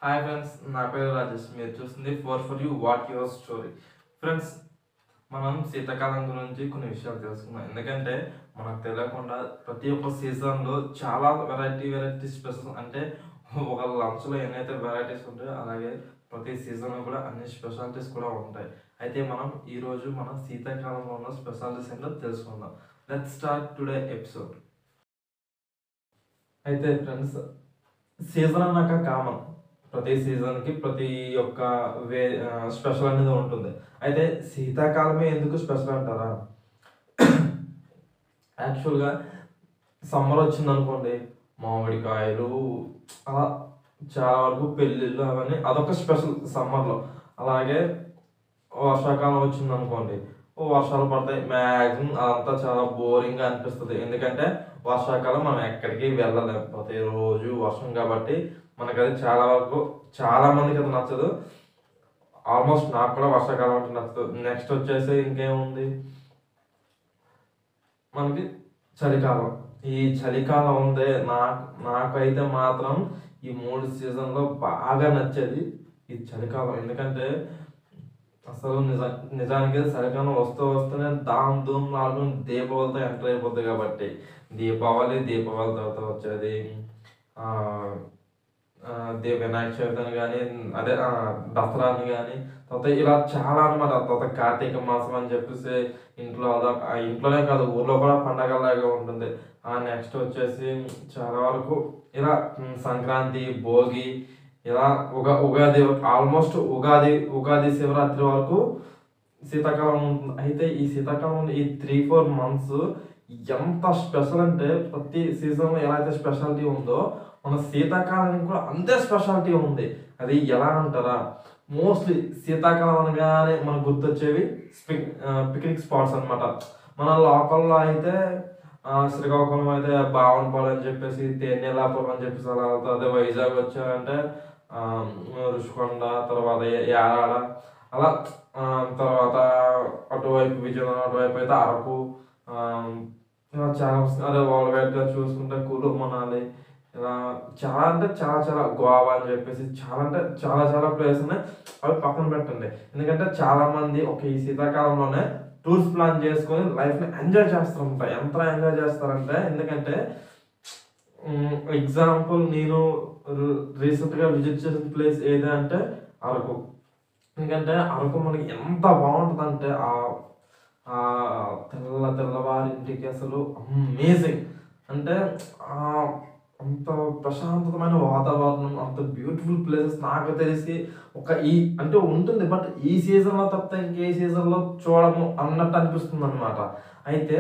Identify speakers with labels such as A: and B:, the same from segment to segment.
A: Hi friends నా పేరు రాజేష్ మీరు చూస్తుంది four for you what your story friends మనం శీతాకాలం గురించి కొన్ని విషయాలు తెలుసుకుందాం ఎందుకంటే మనకు తెలియకుండా ప్రతి ఒక్క సీజన్లో చాలా వెరైటీ వెరైటీ స్పెషల్ అంటే ఒక లంచ్లో ఎన్నైతే వెరైటీస్ ఉంటాయో అలాగే ప్రతి సీజన్లో కూడా అన్ని స్పెషాలిటీస్ కూడా ఉంటాయి అయితే మనం ఈరోజు మనం శీతాకాలంలో ఉన్న స్పెషాలిటీస్ ఏంటో తెలుసుకుందాం లెట్ స్టార్ట్ టుడే ఎపిసోడ్ అయితే ఫ్రెండ్స్ సీజన్ అన్నాక కామన్ ప్రతి సీజన్కి ప్రతి ఒక్క వే స్పెషల్ అనేది ఉంటుంది అయితే శీతాకాలమే ఎందుకు స్పెషల్ అంటారా యాక్చువల్గా సమ్మర్ వచ్చింది అనుకోండి మామిడికాయలు అలా చాలా వరకు పెళ్ళిళ్ళు అవన్నీ అదొక స్పెషల్ సమ్మర్లో అలాగే వర్షాకాలం వచ్చింది అనుకోండి ఓ వర్షాలు పడతాయి మ్యాక్సిమం అదంతా చాలా బోరింగ్గా అనిపిస్తుంది ఎందుకంటే వర్షాకాలం మనం ఎక్కడికి వెళ్ళలేము ప్రతిరోజు వర్షం కాబట్టి మనకు అది చాలా వరకు చాలా మందికి అది నచ్చదు ఆల్మోస్ట్ నాకు కూడా వర్షాకాలం అంటే నచ్చదు నెక్స్ట్ వచ్చేసి ఇంకేముంది మనకి చలికాలం ఈ చలికాలం ఉందే నాకు నాకైతే మాత్రం ఈ మూడు సీజన్లో బాగా నచ్చేది ఈ చలికాలం ఎందుకంటే అసలు నిజ నిజానికి చలికాలం వస్తూ వస్తూనే దామ్ ధూమ్ నాలుగు దీపావళితో ఎంటర్ అయిపోద్ది కాబట్టి దీపావళి దీపావళి తర్వాత వచ్చేది ఆ, ఆ, దే వినాయక చవితి అని కానీ అదే ఆ, దసరా అని కానీ తర్వాత ఇలా చాలా అనమాట తర్వాత కార్తీక మాసం అని చెప్పేసి ఇంట్లో అదొక ఆ ఇంట్లోనే కాదు ఊర్లో కూడా పండగలాగా ఉంటుంది ఆ నెక్స్ట్ వచ్చేసి చాలా వరకు ఇలా ఉమ్, సంక్రాంతి భోగి ఇలా ఉగా ఉగాది ఆల్మోస్ట్ ఉగాది ఉగాది శివరాత్రి వరకు శీతాకాలం ఉంటుంది అయితే ఈ శీతాకాలం ఈ త్రీ ఫోర్ మంత్స్ ఎంత స్పెషల్ అంటే ప్రతి సీజన్లో ఎలా అయితే స్పెషాలిటీ ఉందో మన శీతాకాలానికి కూడా అంతే స్పెషాలిటీ ఉంది అది ఎలా అంటారా మోస్ట్లీ శీతాకాలం అనగానే మనకు గుర్తొచ్చేవి పిక్నిక్ స్పాట్స్ అన్నమాట మన లోకల్లో అయితే ఆ, శ్రీకాకుళం అయితే బావనపాడు అని చెప్పేసి తేనెలాపురం అని చెప్పేసి అలా వెళ్తారు. అదే వైజాగ్ వచ్చారంటే ఆ, రుషికొండ తర్వాత యా- యారాడ అలా ఆ, తర్వాత అటువైపు విజయనగరం అటువైపు అయితే అరకు ఆ, ఇలా చాలా వస్తుంది. అదే వాళ్ళ చూసుకుంటే కులు మనాలి ఇలా చాలా అంటే చాలా చాలా గోవా అని చెప్పేసి చాలా అంటే చాలా చాలా ప్లేస్ ఉన్నాయి అవి పక్కన పెట్టండి ఎందుకంటే చాలా మంది ఒక ఈ శీతాకాలంలోనే టూర్స్ ప్లాన్ చేసుకొని లైఫ్ని ఎంజాయ్ చేస్తూ ఉంటారు ఎంత ఎంజాయ్ చేస్తారంటే ఎందుకంటే ఎగ్జాంపుల్ నేను రీసెంట్గా విజిట్ చేసిన ప్లేస్ ఏది అంటే అరకు ఎందుకంటే అరకు మనకి ఎంత బాగుంటుందంటే ఆ ఆ తెల్ల తెల్లవారి ఇంటికి అసలు అమేజింగ్ అంటే ఆ అంత ప్రశాంతమైన వాతావరణం అంత బ్యూటిఫుల్ ప్లేసెస్ నాకు తెలిసి ఒక ఈ అంటే ఉంటుంది బట్ ఈ సీజన్లో తప్ప ఇంకే సీజన్లో చూడము అన్నట్టు అనిపిస్తుంది అనమాట అయితే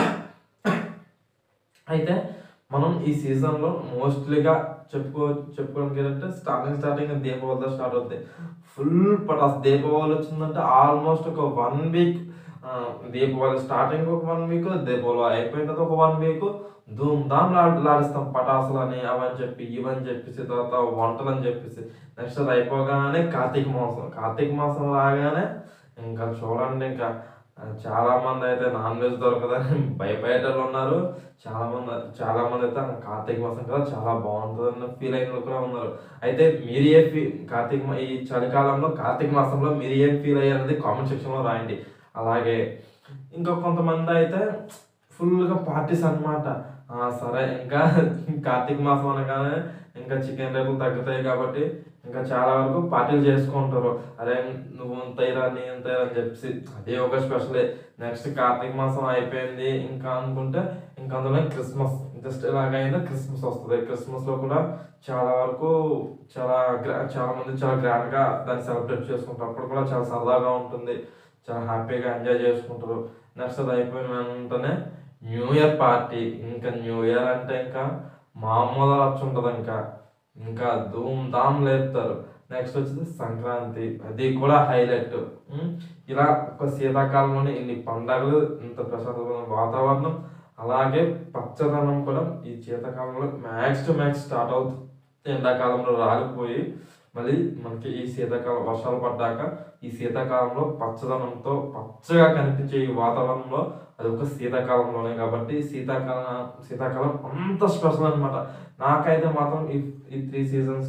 A: అయితే మనం ఈ సీజన్లో మోస్ట్లీగా చెప్పుకో చెప్పుకోవడానికి ఏంటంటే స్టార్టింగ్ స్టార్టింగ్ దీపావళితో స్టార్ట్ అవుతుంది ఫుల్ పటాస్ దీపావళి వచ్చిందంటే ఆల్మోస్ట్ ఒక వన్ వీక్ దీపావళి స్టార్టింగ్ ఒక వన్ వీక్ దీపావళి అయిపోయిన తర్వాత ఒక వన్ వీక్ ధూమ్ ధామ్ లాడి లాడిస్తాం పటాసులు అని అవని చెప్పి ఇవని చెప్పేసి తర్వాత వంటలు అని చెప్పేసి నెక్స్ట్ అది అయిపోగానే కార్తీక మాసం కార్తీక మాసం రాగానే ఇంకా చూడండి ఇంకా ఆ, చాలా మంది అయితే నాన్ వెజ్ దొరకదని భయపడేటోళ్ళు ఉన్నారు చాలా మంది చాలా మంది అయితే "ఆ, కార్తీక మాసం కదా చాలా బాగుంటుంది అన్న ఫీల్ అయిన వాళ్ళు కూడా ఉన్నారు అయితే మీరు ఏ ఫీ కార్తీక మా- ఈ చలికాలంలో కార్తీక మాసంలో మీరు ఏం ఫీల్ అయ్యారనేది కామెంట్ సెక్షన్లో రాయండి అలాగే ఇంకా కొంతమంది అయితే ఫుల్గా పార్టీస్ అన్నమాట ఆ, సరే ఇంకా కార్తీక మాసం అనగానే ఇంకా చికెన్ రేట్లు తగ్గుతాయి కాబట్టి ఇంకా చాలా వరకు పార్టీలు చేసుకుంటారు అరే నువ్వు అంతైరా నీ అంతైరా అని చెప్పేసి అదే ఒక స్పెషలే నెక్స్ట్ కార్తీక మాసం అయిపోయింది ఇంకా అనుకుంటే ఇంకా అందులో క్రిస్మస్ జస్ట్ ఇలాగైనా క్రిస్మస్ వస్తుంది క్రిస్మస్ లో కూడా చాలా వరకు చాలా గ్రా చాలా మంది చాలా గ్రాండ్ గా దాన్ని సెలబ్రేట్ చేసుకుంటారు అప్పుడు కూడా చాలా సరదాగా ఉంటుంది చాలా హ్యాపీగా ఎంజాయ్ చేసుకుంటారు నెక్స్ట్ అది అయిపోయిన వెంటనే న్యూ ఇయర్ పార్టీ ఇంకా న్యూ ఇయర్ అంటే ఇంకా మామూలు రచ్చ ఉంటుంది ఇంకా ఇంకా ధూమ్ ధామ్ లేపుతారు నెక్స్ట్ వచ్చేది సంక్రాంతి అది కూడా హైలైట్ ఇలా ఒక శీతాకాలంలోనే ఇన్ని పండగలు ఇంత ప్రశాంతమైన వాతావరణం అలాగే పచ్చదనం కూడా ఈ శీతాకాలంలో మ్యాక్స్ టు మ్యాక్స్ స్టార్ట్ అవుతుంది ఎండాకాలంలో రాలిపోయి మళ్ళీ మనకి ఈ శీతాకాలం వర్షాలు పడ్డాక ఈ శీతాకాలంలో పచ్చదనంతో పచ్చగా కనిపించే ఈ వాతావరణంలో అది ఒక శీతాకాలంలోనే కాబట్టి శీతాకాలం శీతాకాలం అంత స్పెషల్ అనమాట నాకైతే మాత్రం ఈ ఈ త్రీ సీజన్స్లో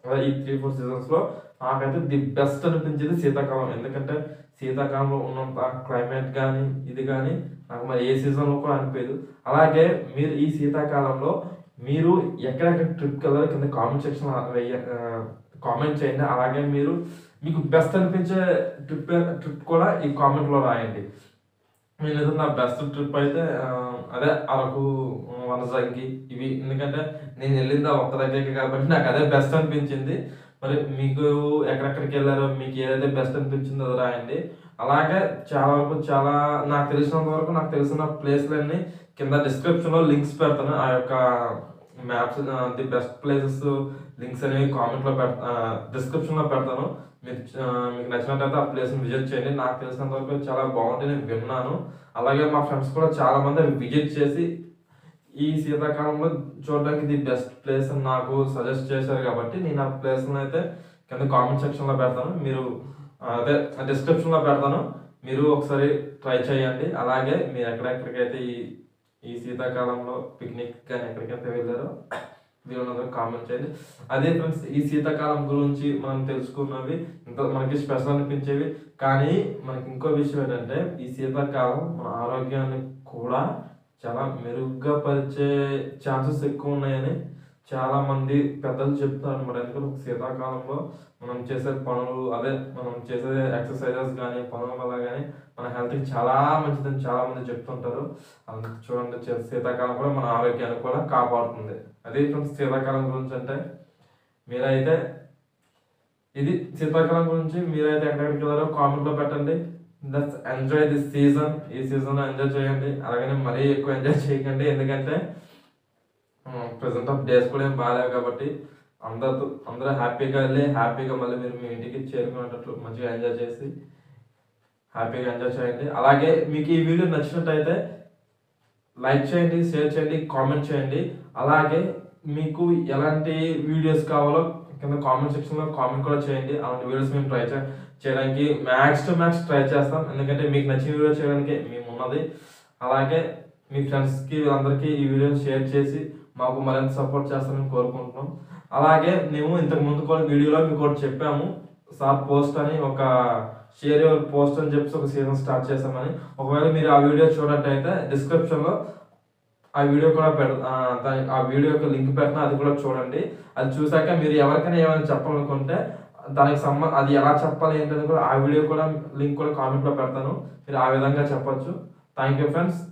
A: అదే ఈ త్రీ ఫోర్ సీజన్స్ లో నాకైతే ది బెస్ట్ అనిపించేది శీతాకాలం ఎందుకంటే శీతాకాలంలో ఉన్నంత క్లైమేట్ కానీ ఇది కానీ నాకు మరి ఏ సీజన్లో కూడా అనిపించదు అలాగే మీరు ఈ శీతాకాలంలో మీరు ఎక్కడెక్కడ ట్రిప్కి వెళ్ళారో కింద కామెంట్ సెక్షన్ వెయ్య కామెంట్ చేయండి అలాగే మీరు మీకు బెస్ట్ అనిపించే ట్రిప్ ట్రిప్ కూడా ఈ కామెంట్లో రాయండి నేనైతే నా బెస్ట్ ట్రిప్ అయితే ఆ, అదే అరకు వనజంగి ఇవి ఎందుకంటే నేను వెళ్ళింది ఆ ఒక్క దగ్గరికి కాబట్టి నాకు అదే బెస్ట్ అనిపించింది మరి మీకు ఎక్కడెక్కడికి వెళ్ళారో మీకు ఏదైతే బెస్ట్ అనిపించిందో అది రాయండి అలాగే చాలా వరకు చాలా నాకు తెలిసినంత వరకు నాకు తెలిసిన ప్లేస్లన్నీ కింద description లో లింక్స్ పెడతాను ఆ యొక్క maps the best places links అనేవి కామెంట్లో పెడతా డిస్క్రిప్షన్లో పెడతాను మీకు ఆ, మీకు నచ్చినట్టయితే ఆ ప్లేస్ని విజిట్ చేయండి నాకు తెలిసినంత వరకు చాలా బాగుంటుంది నేను విన్నాను అలాగే మా ఫ్రెండ్స్ కూడా చాలా మంది విజిట్ చేసి ఈ శీతాకాలంలో చూడడానికి ఇది బెస్ట్ ప్లేస్ అని నాకు సజెస్ట్ చేశారు కాబట్టి నేను ఆ ప్లేస్ని అయితే కింద కామెంట్ సెక్షన్లో పెడతాను మీరు ఆ, అదే డిస్క్రిప్షన్లో పెడతాను మీరు ఒకసారి ట్రై చేయండి అలాగే మీరు ఎక్కడెక్కడికైతే ఈ ఈ శీతాకాలంలో పిక్నిక్ కానీ ఎక్కడికైతే వెళ్ళారో వీళ్ళందరూ కామెంట్ చేయండి అదే ఫ్రెండ్స్ ఈ శీతాకాలం గురించి మనం తెలుసుకున్నవి ఇంత మనకి స్పెషల్ అనిపించేవి కానీ మనకి ఇంకో విషయం ఏంటంటే ఈ శీతాకాలం మన ఆరోగ్యాన్ని కూడా చాలా మెరుగ్గా పరిచే ఛాన్సెస్ ఎక్కువ ఉన్నాయని చాలా మంది పెద్దలు చెప్తారు అనమాట ఎందుకంటే ఒక శీతాకాలంలో మనం చేసే పనులు అదే మనం చేసే ఎక్సర్సైజెస్ కానీ పనుల వల్ల కానీ మన హెల్త్కి చాలా మంచిదని చాలా మంది చెప్తుంటారు అందుకు చూడండి చే- శీతాకాలం కూడా మన ఆరోగ్యాన్ని కూడా కాపాడుతుంది అదే ఫ్రెండ్స్ శీతాకాలం గురించి అంటే మీరైతే ఇది శీతాకాలం గురించి మీరైతే ఎక్కడెక్కడికి వెళ్ళారో కామెంట్ లో పెట్టండి దట్స్ ఎంజాయ్ దిస్ సీజన్ ఈ సీజన్ లో ఎంజాయ్ చేయండి అలాగనే మరీ ఎక్కువ ఎంజాయ్ చేయకండి ఎందుకంటే ప్రజెంట్ ఆఫ్ డేస్ కూడా ఏం బాగాలేవు కాబట్టి అందరితో అందరూ హ్యాపీగా వెళ్ళి హ్యాపీగా మళ్ళీ మీరు మీ ఇంటికి చేరుకునేటట్లు మంచిగా ఎంజాయ్ చేసి హ్యాపీగా ఎంజాయ్ చేయండి అలాగే మీకు ఈ వీడియో నచ్చినట్టయితే లైక్ చేయండి షేర్ చేయండి కామెంట్ చేయండి అలాగే మీకు ఎలాంటి వీడియోస్ కావాలో కింద కామెంట్ సెక్షన్లో కామెంట్ కూడా చేయండి అలాంటి వీడియోస్ మేము ట్రై చేయడానికి మ్యాక్స్ టు మ్యాక్స్ ట్రై చేస్తాం ఎందుకంటే మీకు నచ్చిన వీడియో చేయడానికి మేము ఉన్నది అలాగే మీ ఫ్రెండ్స్కి అందరికీ ఈ వీడియోని షేర్ చేసి మాకు మరింత సపోర్ట్ చేస్తారని కోరుకుంటున్నాం అలాగే మేము ఇంతకు ముందు కూడా వీడియోలో మీకు ఒకటి చెప్పాము సార్ పోస్ట్ అని ఒక షేర్ యువర్ పోస్ట్ అని చెప్పి ఒక సీజన్ స్టార్ట్ చేసామని ఒకవేళ మీరు ఆ వీడియో చూడట్టయితే డిస్క్రిప్షన్లో ఆ వీడియో కూడా పెడ ఆ, దాని ఆ వీడియో యొక్క లింక్ పెట్టిన అది కూడా చూడండి అది చూసాక మీరు ఎవరికైనా ఏమైనా చెప్పాలనుకుంటే దానికి సంబ అది ఎలా చెప్పాలి ఏంటని కూడా ఆ వీడియో కూడా లింక్ కూడా కామెంట్లో పెడతాను మీరు ఆ విధంగా చెప్పొచ్చు థ్యాంక్ యూ ఫ్రెండ్స్